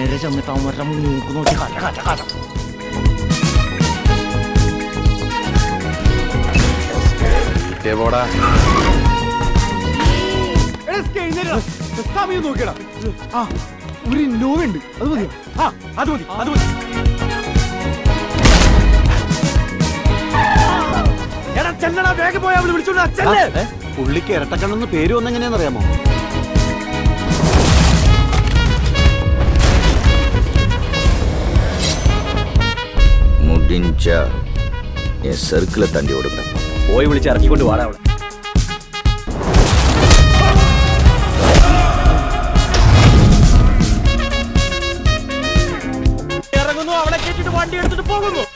നേരെ ചെന്നിട്ട് അവന്മാരുടെ മൂക്ക് നോക്കി കല കല കല പോടാ സമയം നോക്കിയടാ ആ ഒരു ഇന്നോവ ഉണ്ട് അത് മതിയോ ആ അത് മതി അത് മതി എടാ ചെല്ലടാ വേഗം പോയാ അവള് വിളിച്ചോണ്ടാ ചെല്ല് പുള്ളിക്ക് ഇരട്ടക്കണ്ണെന്ന് പേര് വന്നെങ്ങനെയാണെന്നറിയാമോ മുടിഞ്ച എൻ സർക്കിളെ തണ്ടി കൊടുക്കണം പോയി വിളിച്ച് ഇറക്കിക്കൊണ്ട് വാടാ അവിടെ ഇറങ്ങുന്നു അവളെ കേട്ടിട്ട് വണ്ടി എടുത്തിട്ട് പോകുന്നു